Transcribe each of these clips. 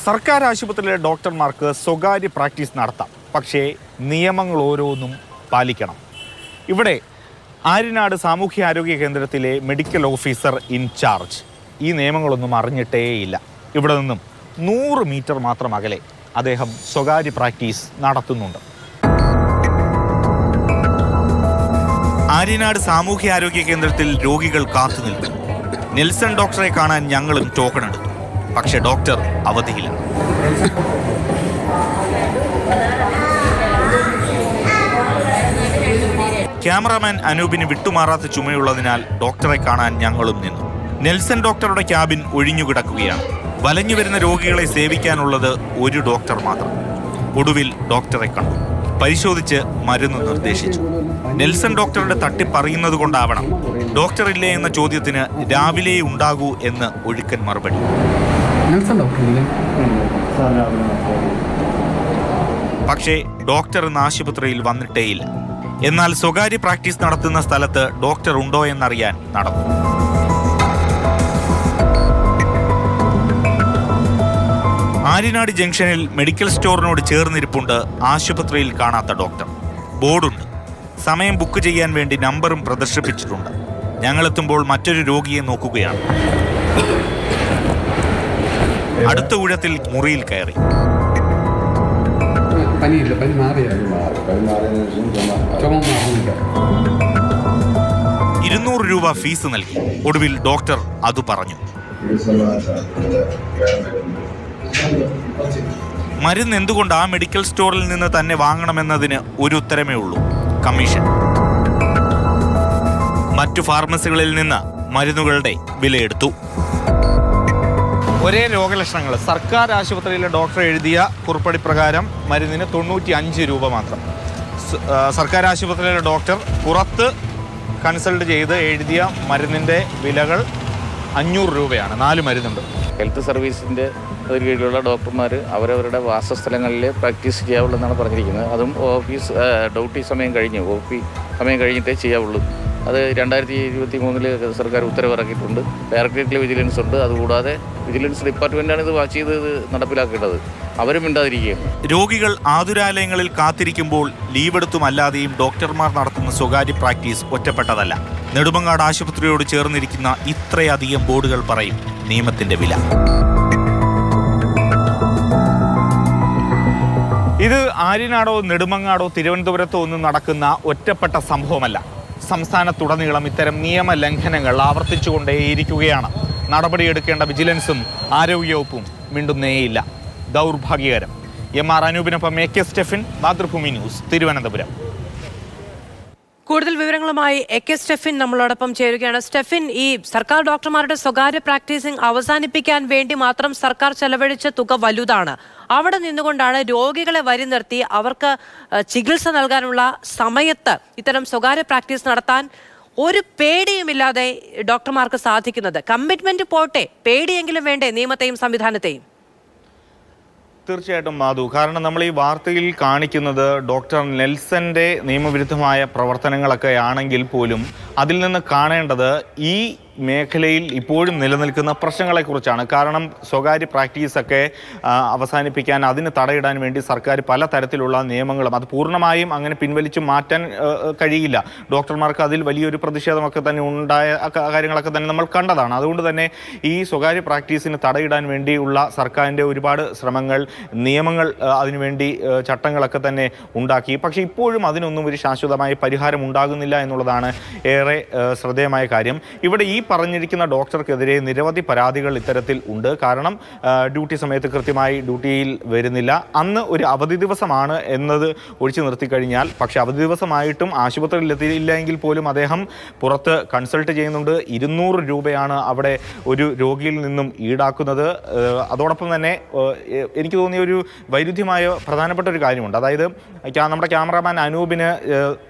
സർക്കാർ ആശുപത്രിയിലെ ഡോക്ടർമാർക്ക് സ്വകാര്യ പ്രാക്ടീസ് നടത്താം പക്ഷേ നിയമങ്ങൾ ഓരോന്നും പാലിക്കണം ഇവിടെ ആര്യനാട് സാമൂഹ്യാരോഗ്യ കേന്ദ്രത്തിലെ മെഡിക്കൽ ഓഫീസർ ഇൻചാർജ് ഈ നിയമങ്ങളൊന്നും അറിഞ്ഞിട്ടേയില്ല ഇവിടെ നിന്നും നൂറ് മീറ്റർ മാത്രം അകലെ അദ്ദേഹം സ്വകാര്യ പ്രാക്ടീസ് നടത്തുന്നുണ്ട് ആര്യനാട് സാമൂഹ്യാരോഗ്യ കേന്ദ്രത്തിൽ രോഗികൾ കാത്തു നിൽക്കും നെൽസൺ ഡോക്ടറെ കാണാൻ ഞങ്ങളും ടോക്കൺ എടുത്തു പക്ഷെ ഡോക്ടർ അവധിയില്ല ക്യാമറാമാൻ അനൂപിന് വിട്ടുമാറാത്ത ചുമയുള്ളതിനാൽ ഡോക്ടറെ കാണാൻ ഞങ്ങളും നിന്നു നെൽസൺ ഡോക്ടറുടെ ക്യാബിൻ ഒഴിഞ്ഞുകിടക്കുകയാണ് വലഞ്ഞു വരുന്ന രോഗികളെ സേവിക്കാനുള്ളത് ഒരു ഡോക്ടർ മാത്രം ഒടുവിൽ ഡോക്ടറെ കണ്ടു പരിശോധിച്ച് മരുന്ന് നിർദ്ദേശിച്ചു നെൽസൺ ഡോക്ടറുടെ തട്ടിപ്പറയുന്നത് കൊണ്ടാവണം ഡോക്ടർ ഇല്ലേ എന്ന ചോദ്യത്തിന് രാവിലെ ഉണ്ടാകൂ എന്ന് ഒഴുക്കൻ മറുപടി നെൽസൺ ഡോക്ടറില്ലേ പക്ഷേ ഡോക്ടർ ഇന്ന് ആശുപത്രിയിൽ വന്നിട്ടേയില്ല എന്നാൽ സ്വകാര്യ പ്രാക്ടീസ് നടത്തുന്ന സ്ഥലത്ത് ഡോക്ടർ ഉണ്ടോ എന്നറിയാൻ നടന്നു ആര്യനാട് ജംഗ്ഷനിൽ മെഡിക്കൽ സ്റ്റോറിനോട് ചേർന്നിരിപ്പുണ്ട് ആശുപത്രിയിൽ കാണാത്ത ഡോക്ടർ ബോർഡുണ്ട് സമയം ബുക്ക് ചെയ്യാൻ വേണ്ടി നമ്പറും പ്രദർശിപ്പിച്ചിട്ടുണ്ട് ഞങ്ങളെത്തുമ്പോൾ മറ്റൊരു രോഗിയെ നോക്കുകയാണ് അടുത്ത ഊഴത്തിൽ മുറിയിൽ കയറി പനിയില്ല പനി മാറിയാ ചുമ മാറിയില്ല ഇരുന്നൂറ് രൂപ ഫീസ് നൽകി ഒടുവിൽ ഡോക്ടർ അത് പറഞ്ഞു മരുന്ന് എന്തുകൊണ്ട് ആ മെഡിക്കൽ സ്റ്റോറിൽ നിന്ന് തന്നെ വാങ്ങണമെന്നതിന് ഒരു ഉത്തരമേ ഉള്ളൂ കമ്മീഷൻ മറ്റു ഫാർമസികളിൽ നിന്ന് മരുന്നുകളുടെ വിലയെടുത്തു ഒരേ രോഗലക്ഷണങ്ങൾ സർക്കാർ ആശുപത്രിയിലെ ഡോക്ടർ എഴുതിയ കുറിപ്പടി പ്രകാരം മരുന്നിന് തൊണ്ണൂറ്റി അഞ്ച് രൂപ മാത്രം സ- ആ, സർക്കാർ ആശുപത്രിയിലെ ഡോക്ടർ പുറത്ത് കൺസൾട്ട് ചെയ്ത് എഴുതിയ മരുന്നിൻ്റെ വിലകൾ അഞ്ഞൂറ് രൂപയാണ് നാല് മരുന്നുണ്ട് ഹെൽത്ത് സർവീസിൻ്റെ കീഴിലുള്ള ഡോക്ടർമാർ അവരവരുടെ വാസസ്ഥലങ്ങളിൽ പ്രാക്ടീസ് ചെയ്യാവുള്ളൂ എന്നാണ് പറഞ്ഞിരിക്കുന്നത് അതും ഓഫീസ് ആ, ഡ്യൂട്ടി സമയം കഴിഞ്ഞ് ഒ പി സമയം കഴിഞ്ഞിട്ടേ ചെയ്യാവുള്ളൂ അത് രണ്ടായിരത്തി ഇരുപത്തി മൂന്നിൽ സർക്കാർ ഉത്തരവിറക്കിയിട്ടുണ്ട് ഡയറക്ടറേറ്റിൽ വിജിലൻസ് ഉണ്ട് അതുകൂടാതെ വിജിലൻസ് ഡിപ്പാർട്ട്മെൻറ്റാണ് ഇത് വാച്ച് ചെയ്ത് ഇത് നടപ്പിലാക്കേണ്ടത് അവരും മിണ്ടാതിരിക്കുകയും രോഗികൾ ആതുരാലയങ്ങളിൽ കാത്തിരിക്കുമ്പോൾ ലീവെടുത്തുമല്ലാതെയും ഡോക്ടർമാർ നടത്തുന്ന സ്വകാര്യ പ്രാക്ടീസ് ഒറ്റപ്പെട്ടതല്ല നെടുമങ്ങാട് ആശുപത്രിയോട് ചേർന്നിരിക്കുന്ന ഇത്രയധികം ബോർഡുകൾ പറയും നിയമത്തിന്റെ വില ഇത് ആര്യനാടോ നെടുമങ്ങാടോ തിരുവനന്തപുരത്തോ ഒന്നും നടക്കുന്ന ഒറ്റപ്പെട്ട സംഭവമല്ല സംസ്ഥാനത്തുടനീളം ഇത്തരം നിയമ ലംഘനങ്ങൾ ആവർത്തിച്ചുകൊണ്ടേയിരിക്കുകയാണ് നടപടിയെടുക്കേണ്ട വിജിലൻസും ആരോഗ്യവകുപ്പും മിണ്ടുന്നേയില്ല ദൗർഭാഗ്യകരം എം ആർ അനൂപിനൊപ്പം A K Stephin Mathrubhumi news Thiruvananthapuram കൂടുതൽ വിവരങ്ങളുമായി എ കെ സ്റ്റെഫിൻ നമ്മളോടൊപ്പം ചേരുകയാണ് സ്റ്റെഫിൻ ഈ സർക്കാർ ഡോക്ടർമാരുടെ സ്വകാര്യ പ്രാക്ടീസിംഗ് അവസാനിപ്പിക്കാൻ വേണ്ടി മാത്രം സർക്കാർ ചെലവഴിച്ച തുക വലുതാണ് അവിടെ നിന്നുകൊണ്ടാണ് രോഗികളെ വരി നിർത്തി അവർക്ക് ഏഹ്, ചികിത്സ നൽകാനുള്ള സമയത്ത് ഇത്തരം സ്വകാര്യ പ്രാക്ടീസ് നടത്താൻ ഒരു പേടിയുമില്ലാതെ ഡോക്ടർമാർക്ക് സാധിക്കുന്നത് കമ്മിറ്റ്മെന്റ് പോട്ടെ പേടിയെങ്കിലും വേണ്ടേ നിയമത്തെയും സംവിധാനത്തെയും തീർച്ചയായിട്ടും മാധു കാരണം നമ്മൾ ഈ വാർത്തയിൽ കാണിക്കുന്നത് ഡോക്ടർ നെൽസന്റെ നിയമവിരുദ്ധമായ പ്രവർത്തനങ്ങളൊക്കെ ആണെങ്കിൽ പോലും അതിൽ നിന്ന് കാണേണ്ടത് ഈ മേഖലയിൽ ഇപ്പോഴും നിലനിൽക്കുന്ന പ്രശ്നങ്ങളെക്കുറിച്ചാണ് കാരണം സ്വകാര്യ പ്രാക്ടീസൊക്കെ ആ, അവസാനിപ്പിക്കാൻ അതിന് തടയിടാൻ വേണ്ടി സർക്കാർ പല തരത്തിലുള്ള നിയമങ്ങളും അത് പൂർണ്ണമായും അങ്ങനെ പിൻവലിച്ചു മാറ്റാൻ ആ, കഴിയില്ല ഡോക്ടർമാർക്ക് അതിൽ വലിയൊരു പ്രതിഷേധമൊക്കെ തന്നെ ഉണ്ടായ ആ ക- കാര്യങ്ങളൊക്കെ തന്നെ നമ്മൾ കണ്ടതാണ് അതുകൊണ്ട് തന്നെ ഈ സ്വകാര്യ പ്രാക്ടീസിന് തടയിടാൻ വേണ്ടിയുള്ള സർക്കാരിൻ്റെ ഒരുപാട് ശ്രമങ്ങൾ നിയമങ്ങൾ ആ, അതിനുവേണ്ടി ആ, ചട്ടങ്ങളൊക്കെ തന്നെ ഉണ്ടാക്കി പക്ഷേ ഇപ്പോഴും അതിനൊന്നും ഒരു ശാശ്വതമായ പരിഹാരം ഉണ്ടാകുന്നില്ല എന്നുള്ളതാണ് ഏറെ ആ, ശ്രദ്ധേയമായ കാര്യം ഇവിടെ ഈ പറഞ്ഞിരിക്കുന്ന ഡോക്ടർക്കെതിരെ നിരവധി പരാതികൾ ഇത്തരത്തിൽ ഉണ്ട് കാരണം ആ, ഡ്യൂട്ടി സമയത്ത് കൃത്യമായി ഡ്യൂട്ടിയിൽ വരുന്നില്ല അന്ന് ഒരു അവധി ദിവസമാണ് എന്നത് ഒഴിച്ചു നിർത്തിക്കഴിഞ്ഞാൽ പക്ഷേ അവധി ദിവസമായിട്ടും ആശുപത്രിയിൽ എത്തിയില്ല എങ്കിൽ പോലും അദ്ദേഹം പുറത്ത് കൺസൾട്ട് ചെയ്യുന്നുണ്ട് ഇരുന്നൂറ് രൂപയാണ് അവിടെ ഒരു രോഗിയിൽ നിന്നും ഈടാക്കുന്നത് ഏഹ് അതോടൊപ്പം തന്നെ ഏഹ് എനിക്ക് തോന്നിയ ഒരു വൈരുദ്ധ്യമായ പ്രധാനപ്പെട്ട ഒരു കാര്യമുണ്ട് അതായത് ക്യാ- നമ്മുടെ ക്യാമറാമാൻ അനൂപിന് ഏഹ്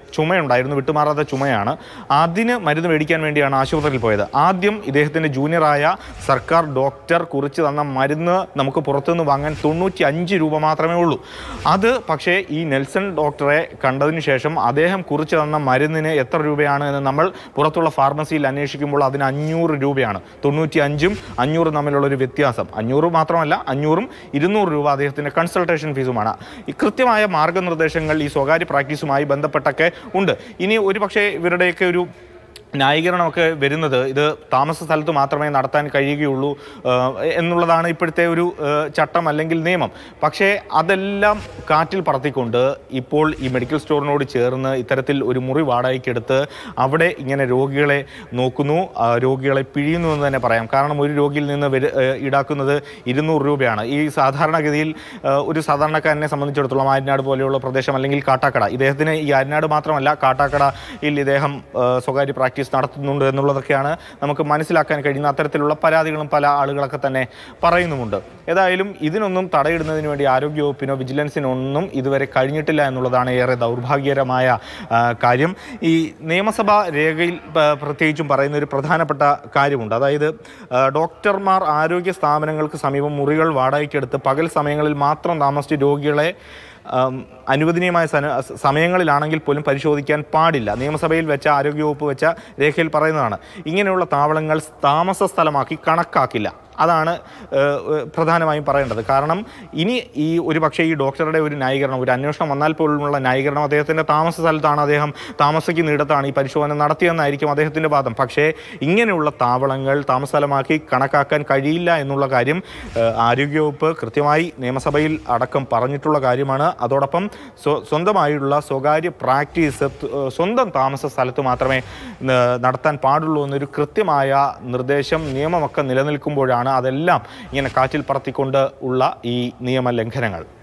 ചുമയുണ്ടായിരുന്നു വിട്ടുമാറാത്ത ചുമയാണ് അതിന് മരുന്ന് മേടിക്കാൻ വേണ്ടിയാണ് ആശുപത്രിയിൽ പോയത് ആദ്യം ഇദ്ദേഹത്തിൻ്റെ ജൂനിയറായ സർക്കാർ ഡോക്ടർ കുറിച്ച് തന്ന മരുന്ന് നമുക്ക് പുറത്തുനിന്ന് വാങ്ങാൻ തൊണ്ണൂറ്റി അഞ്ച് രൂപ മാത്രമേ ഉള്ളൂ അത് പക്ഷേ ഈ നെൽസൺ ഡോക്ടറെ കണ്ടതിന് ശേഷം അദ്ദേഹം കുറിച്ച് തന്ന മരുന്നിന് എത്ര രൂപയാണ് എന്ന് നമ്മൾ പുറത്തുള്ള ഫാർമസിയിൽ അന്വേഷിക്കുമ്പോൾ അതിന് അഞ്ഞൂറ് രൂപയാണ് തൊണ്ണൂറ്റി അഞ്ചും അഞ്ഞൂറും തമ്മിലുള്ള ഒരു വ്യത്യാസം അഞ്ഞൂറ് മാത്രമല്ല അഞ്ഞൂറും ഇരുന്നൂറ് രൂപ അദ്ദേഹത്തിൻ്റെ കൺസൾട്ടേഷൻ ഫീസുമാണ് ഈ കൃത്യമായ മാർഗനിർദ്ദേശങ്ങൾ ഈ സ്വകാര്യ പ്രാക്ടീസുമായി ബന്ധപ്പെട്ടൊക്കെ ഉണ്ട് ഇനി ഒരുപക്ഷെ ഇവരുടെയൊക്കെ ഒരു ന്യായീകരണമൊക്കെ വരുന്നത് ഇത് താമസ സ്ഥലത്ത് മാത്രമേ നടത്താൻ കഴിയുകയുള്ളൂ ആ, എന്നുള്ളതാണ് ഇപ്പോഴത്തെ ഒരു ആ, ചട്ടം അല്ലെങ്കിൽ നിയമം പക്ഷേ അതെല്ലാം കാറ്റിൽ പറത്തിക്കൊണ്ട് ഇപ്പോൾ ഈ മെഡിക്കൽ സ്റ്റോറിനോട് ചേർന്ന് ഇത്തരത്തിൽ ഒരു മുറി വാടകയ്ക്കെടുത്ത് അവിടെ ഇങ്ങനെ രോഗികളെ നോക്കുന്നു ആ, രോഗികളെ പിഴിയുന്നു എന്ന് തന്നെ പറയാം കാരണം ഒരു രോഗിയിൽ നിന്ന് വരു ആ, ഈടാക്കുന്നത് ഇരുന്നൂറ് രൂപയാണ് ഈ സാധാരണഗതിയിൽ ആ, ഒരു സാധാരണക്കാരനെ സംബന്ധിച്ചിടത്തോളം ആര്യനാട് പോലെയുള്ള പ്രദേശം അല്ലെങ്കിൽ കാട്ടാക്കട ഇദ്ദേഹത്തിന് ഈ ആര്യനാട് മാത്രമല്ല കാട്ടാക്കടയിൽ ഇദ്ദേഹം ആ, സ്വകാര്യ പ്രാക്ടീസ് നടത്തുന്നുണ്ട് എന്നുള്ളതൊക്കെയാണ് നമുക്ക് മനസ്സിലാക്കാൻ കഴിയുന്ന അത്തരത്തിലുള്ള പരാതികളും പല ആളുകളൊക്കെ തന്നെ പറയുന്നുമുണ്ട് ഏതായാലും ഇതിനൊന്നും തടയിടുന്നതിന് വേണ്ടി ആരോഗ്യവകുപ്പിനോ വിജിലൻസിനോ ഒന്നും ഇതുവരെ കഴിഞ്ഞിട്ടില്ല എന്നുള്ളതാണ് ഏറെ ദൗർഭാഗ്യകരമായ ആ, കാര്യം ഈ നിയമസഭാ രേഖയിൽ പ- പ്രത്യേകിച്ചും പറയുന്ന ഒരു പ്രധാനപ്പെട്ട കാര്യമുണ്ട് അതായത് ആ, ഡോക്ടർമാർ ആരോഗ്യ സ്ഥാപനങ്ങൾക്ക് സമീപം മുറികൾ വാടകയ്ക്കെടുത്ത് പകൽ സമയങ്ങളിൽ മാത്രം താമസിച്ച് രോഗികളെ ആം, അനുവദനീയമായ സന- സമയങ്ങളിലാണെങ്കിൽ പോലും പരിശോധിക്കാൻ പാടില്ല നിയമസഭയിൽ വെച്ച ആരോഗ്യവകുപ്പ് വെച്ച രേഖയിൽ പറയുന്നതാണ് ഇങ്ങനെയുള്ള താവളങ്ങൾ താമസ സ്ഥലമാക്കി കണക്കാക്കില്ല അതാണ് ഏഹ്, ഏഹ്, പ്രധാനമായും പറയേണ്ടത് കാരണം ഇനി ഈ ഒരു പക്ഷേ ഈ ഡോക്ടറുടെ ഒരു ന്യായീകരണം ഒരു അന്വേഷണം വന്നാൽ പോലുമുള്ള ന്യായീകരണം അദ്ദേഹത്തിൻ്റെ താമസ സ്ഥലത്താണ് അദ്ദേഹം താമസിക്കുന്നിടത്താണ് ഈ പരിശോധന നടത്തിയെന്നായിരിക്കും അദ്ദേഹത്തിൻ്റെ വാദം പക്ഷേ ഇങ്ങനെയുള്ള താവളങ്ങൾ താമസ സ്ഥലമാക്കി കണക്കാക്കാൻ കഴിയില്ല എന്നുള്ള കാര്യം ഏഹ്, ആരോഗ്യവകുപ്പ് കൃത്യമായി നിയമസഭയിൽ അടക്കം പറഞ്ഞിട്ടുള്ള കാര്യമാണ് അതോടൊപ്പം സ്വ- സ്വന്തമായുള്ള സ്വകാര്യ പ്രാക്ടീസ് ത- ഏഹ്, സ്വന്തം താമസ സ്ഥലത്ത് മാത്രമേ ഏഹ്, നടത്താൻ പാടുള്ളൂ എന്നൊരു കൃത്യമായ നിർദ്ദേശം നിയമമൊക്കെ നിലനിൽക്കുമ്പോഴാണ് അതെല്ലാം ഇങ്ങനെ കാറ്റിൽ പറത്തിക്കൊണ്ട് ഉള്ള ഈ നിയമലംഘനങ്ങൾ